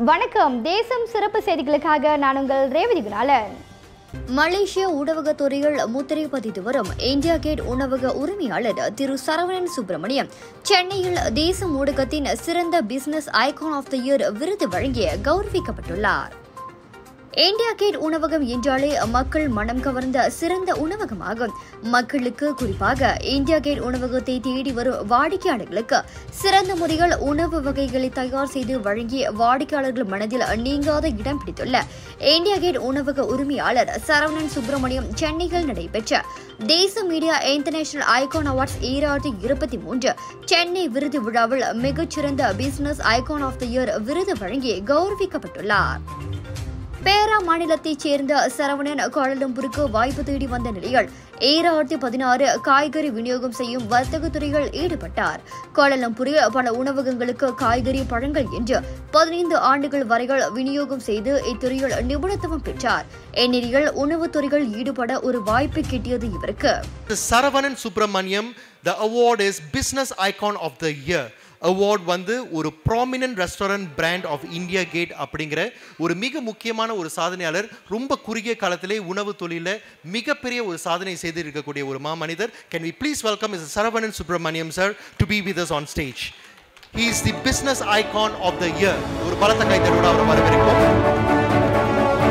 வணக்கம் தேசம் சிறப்பு செய்திகளுக்காக நான் உங்கள் ரேவதி குணாலன் மலேசிய ஊடகத் துறையில் முத்திரை பதித்து வரும் இந்தியா கேட் உணவக உரிமையாளர் திரு சரவணன் சுப்பிரமணியம் சென்னையில் தேசம் ஊடகத்தின் சிறந்த business icon of the year விருது வழங்கி கௌரவிக்கப்பட்டுள்ளார் இந்தியா கேட் உணவகம் என்றாலே மக்கள் மனம் கவர்ந்த சிறந்த உணவகமாகும் மக்களுக்கு குறிப்பாக இந்தியா கேட் உணவகத்தை தேடி வரும் வாடிக்கையாளர்களுக்கு சிறந்த முறையில் உணவு வகைகளை தயார் செய்து வழங்கி வாடிக்கையாளர்கள் மனதில் நீங்காத இடம் பிடித்துள்ள இந்தியா கேட் உணவக உரிமையாளர் சரவணன் சுப்பிரமணியம் சென்னையில் நடைபெற்ற தேச மீடியா இன்டர்நேஷனல் ஐகான் அவார்ட்ஸ் ஈராயிரத்தி இருபத்தி மூன்று சென்னை விருது விழாவில் மிகச்சிறந்த business icon of the year விருது வழங்கி கௌரவிக்கப்பட்டுள்ளார் பேரா மாநிலத்தைச் சேர்ந்த சரவணன் கோலாலம்பூருக்கு வாய்ப்பு தேடி வந்த நிலையில் ஏழாயிரத்தி பதினாறு காய்கறி விநியோகம் செய்யும் வர்த்தக துறையில் ஈடுபட்டார் கோலாலம்பூரில் பல உணவகங்களுக்கு காய்கறி பழங்கள் என்று பதினைந்து ஆண்டுகள் வரைகள் விநியோகம் செய்து இத்துறையில் நிபுணத்துவம் பெற்றார் இந்நிலையில் உணவுத் துறையில் ஈடுபட ஒரு வாய்ப்பு கிட்டியது இவருக்கு The Saravanan Subramaniam, the award is Business Icon of the Year. Award வந்து ஒரு prominent restaurant brand of India Gate அப்படிங்கிற ஒரு மிக முக்கியமான ஒரு சாதனையாளர் ரொம்ப குறுகிய காலத்திலே உணவு தொழிலில் மிகப்பெரிய ஒரு சாதனை செய்து இருக்கக்கூடிய ஒரு மாமனிதர் can we please welcome is Saravanan Subramaniam sir to be with us on stage he is the business icon of the year ஒரு பலத்த கைத்தரோடு அவரை வரவேற்கும்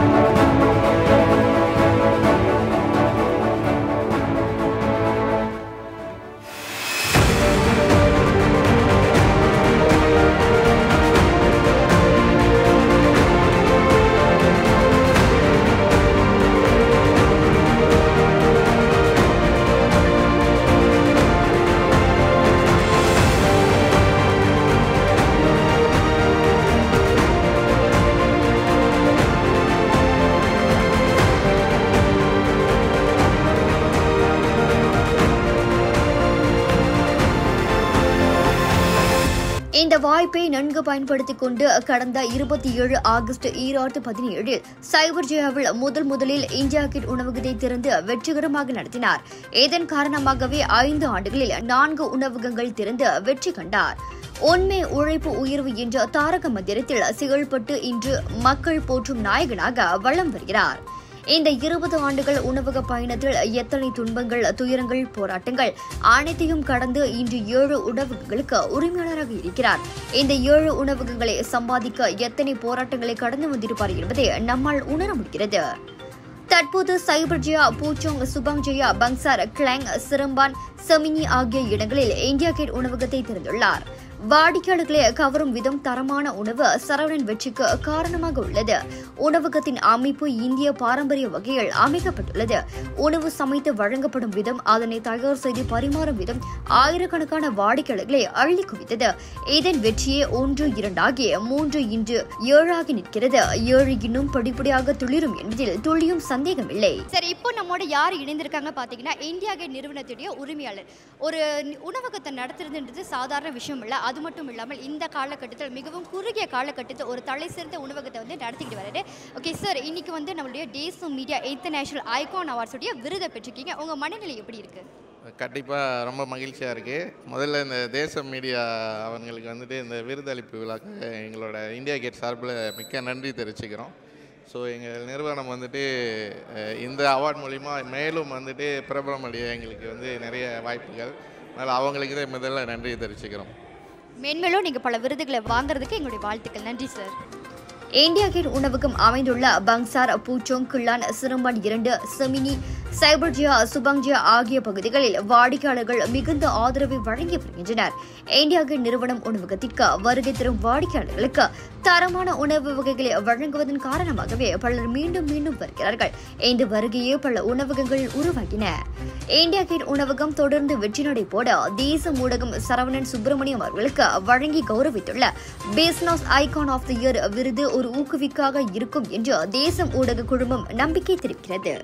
இந்த வாய்ப்பை நன்கு பயன்படுத்திக் கொண்டு கடந்த இருபத்தி ஏழு ஆகஸ்ட் ஈராயிரத்து பதினேழில் சைபர் ஜெயாவில் முதல் முதலில் இந்தியா கிட் உணவகத்தை திறந்து வெற்றிகரமாக நடத்தினார் இதன் காரணமாகவே ஐந்து ஆண்டுகளில் நான்கு உணவகங்கள் திறந்து வெற்றி கண்டார் உண்மை உழைப்பு உயர்வு என்ற தாரக மந்திரத்தில் செயல்பட்டு இன்று மக்கள் போற்றும் நாயகனாக வலம் வருகிறார் இந்த இருபது ஆண்டுகள் உணவக பயணத்தில் எத்தனை துன்பங்கள் துயரங்கள் போராட்டங்கள் அனைத்தையும் கடந்து இன்று ஏழு உணவகங்களுக்கு உரிமையாளராக இருக்கிறார் இந்த ஏழு உணவகங்களை சம்பாதிக்க எத்தனை போராட்டங்களை கடந்து வந்திருப்பார் என்பதை நம்மால் உணர முடிகிறது தற்போது Cyberjaya Puchong Subang Jaya Bangsar Klang Seremban Semenyih ஆகிய இடங்களில் இந்தியா கேட் உணவகத்தை திறந்துள்ளார் வாடிக்கையாளர்களை கவரும் விதம் தரமான உணவு சரவணன் வெற்றிக்கு காரணமாக உள்ளது உணவகத்தின் அமைப்பு இந்திய பாரம்பரிய வகையில் அமைக்கப்பட்டுள்ளது உணவு சமைத்து வழங்கப்படும் விதம் அதனை தயார் செய்து பரிமாறும் விதம் ஆயிரக்கணக்கான வாடிக்கையாளர்களை அள்ளி குவித்தது இதன் வெற்றியே ஒன்று இரண்டாகி மூன்று இன்று ஏழாகி நிற்கிறது ஏழு இன்னும் படிப்படியாக துளிரும் என்பதில் துளியும் சந்தேகமில்லை சரி இப்போ நம்மோட யார் இணைந்திருக்காங்க பார்த்தீங்கன்னா இந்தியா கேட் நிறுவனத்துடைய உரிமையாளர் ஒரு நி- உணவகத்தை நடத்துறதுன்றது சாதாரண விஷயம் இல்லை அது மட்டும் இல்லாமல் இந்த காலகட்டத்தில் மிகவும் குறுகிய காலகட்டத்தில் ஒரு தலை சிறந்த உணவகத்தை வந்து நடத்திக்கிட்டு வராரு ஓகே சார் இன்னைக்கு வந்து நம்மளுடைய தேசம் மீடியா இன்டர்நேஷனல் ஐகான் அவார்ட்ஸுடைய விருதை பெற்றிருக்கீங்க உங்கள் மனநிலை எப்படி இருக்கு கண்டிப்பாக ரொம்ப மகிழ்ச்சியாக இருக்குது முதல்ல இந்த தேசம் மீடியா அவங்களுக்கு வந்துட்டு இந்த விருதளிப்பு விழாக்கு எங்களோட இந்தியா கேட் சார்பில் மிக்க நன்றி தெரிவிச்சுக்கிறோம் ஸோ எங்கள் நிறுவனம் வந்துட்டு அஹ், இந்த அவார்ட் மூலிமா மேலும் வந்துட்டு பிரபலம் அடைய எங்களுக்கு வந்து நிறைய வாய்ப்புகள் அதனால் அவங்களுக்கு தான் முதல்ல நன்றி தெரிவிச்சுக்கிறோம் மென்மேலும் நீங்கள் பல விருதுகளை வாங்குறதுக்கு எங்களுடைய வாழ்த்துக்கள் நன்றி சார் இந்தியா கேட் உணவகம் அமைந்துள்ள பங்சார் பூச்சோங் கிள்ளான் சிரம்பான் இரண்டு செமினி சைபர்ஜியா சுபங்ஜியா ஆகிய பகுதிகளில் வாடிக்கையாளர்கள் மிகுந்த ஆதரவை வழங்கி வருகின்றனர் இந்தியா கேட் நிறுவனம் உணவகத்திற்கு வருகை தரும் வாடிக்கையாளர்களுக்கு தரமான உணவு வகைகளை வழங்குவதன் காரணமாகவே பலர் மீண்டும் மீண்டும் வருகிறார்கள் இந்த வருகையே பல உணவகங்கள் உருவாகின இந்தியா கேட் உணவகம் தொடர்ந்து வெற்றி நடை போட தேச ஊடகம் சரவணன் சுப்பிரமணியம் அவர்களுக்கு வழங்கி கௌரவித்துள்ள business icon of the year விருது ஒரு ஊக்குவிக்காக இருக்கும் என்று தேசம் ஊடக குழுமம் நம்பிக்கை தெரிவிக்கிறது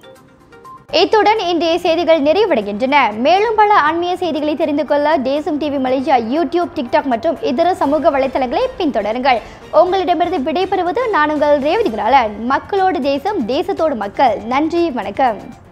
இத்துடன் இன்றைய செய்திகள் நிறைவடைகின்றன மேலும் பல ஆன்மீக செய்திகளை தெரிந்து கொள்ள தேசம் டிவி மலேசியா யூடியூப் டிக்டாக் மற்றும் இதர சமூக வலைத்தளங்களை பின்தொடருங்கள் உங்களிடமிருந்து விடைபெறுவது நான் உங்கள் ரேவதி குணாலன் மக்களோடு தேசம் தேசத்தோடு மக்கள் நன்றி வணக்கம்